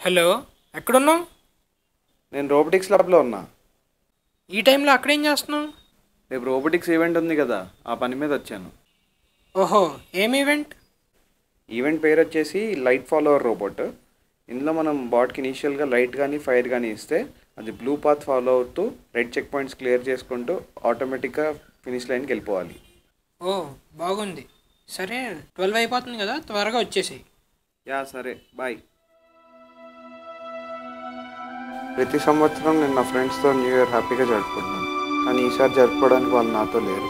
hello ఎక్కడున్నావు నేను robotics ల్యాబ్లో ఉన్నా ఈ టైంలో అక్కడేం చేస్తున్నావు రేపు రోబోటిక్స్ ఈవెంట్ ఉంది కదా ఆ పని మీద వచ్చాను ఓహో ఏం ఈవెంట్ ఈవెంట్ పేరు వచ్చేసి లైట్ ఫాలోవర్ రోబోట్ ఇందులో మనం బాట్కి ఇనీషియల్గా లైట్ కానీ ఫైర్ కానీ ఇస్తే అది బ్లూ పాత్ ఫాలో అవుతూ రెడ్ చెక్ పాయింట్స్ క్లియర్ చేసుకుంటూ ఆటోమేటిక్గా ఫినిష్ లైన్కి వెళ్ళిపోవాలి ఓ బాగుంది సరే ట్వెల్వ్ అయిపోతుంది కదా త్వరగా వచ్చేసేయి యా సరే బాయ్ ప్రతి సంవత్సరం నేను నా ఫ్రెండ్స్తో న్యూ ఇయర్ హ్యాపీగా జరుపుకుంటాను కానీ ఈసారి జరుపుకోవడానికి వాళ్ళు నాతో లేరు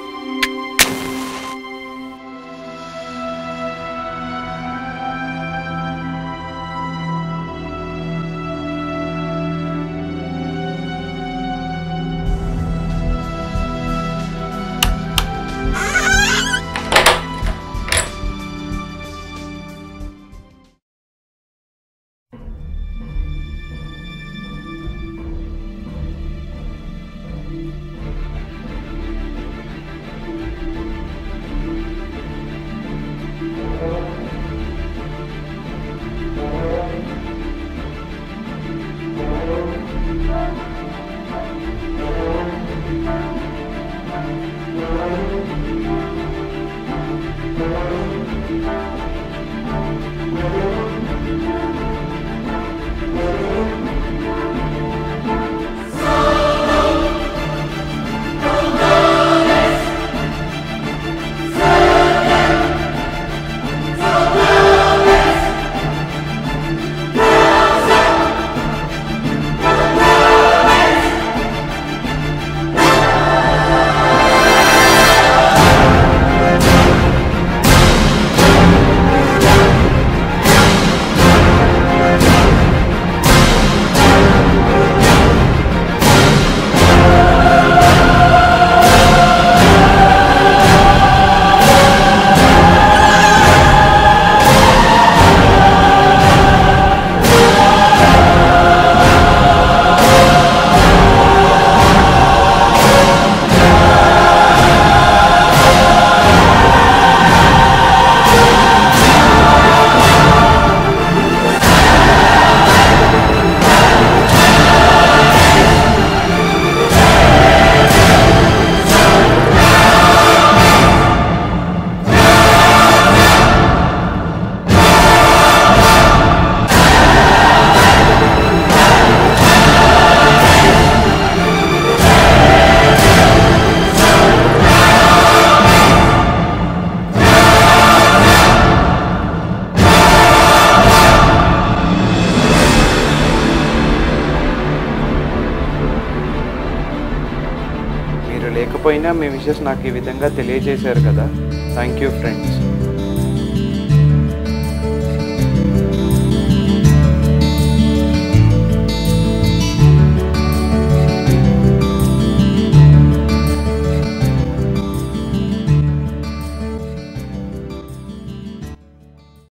మీరు లేకపోయినా మీ విషెస్ నాకు ఈ విధంగా తెలియజేశారు కదా థ్యాంక్ యూ ఫ్రెండ్స్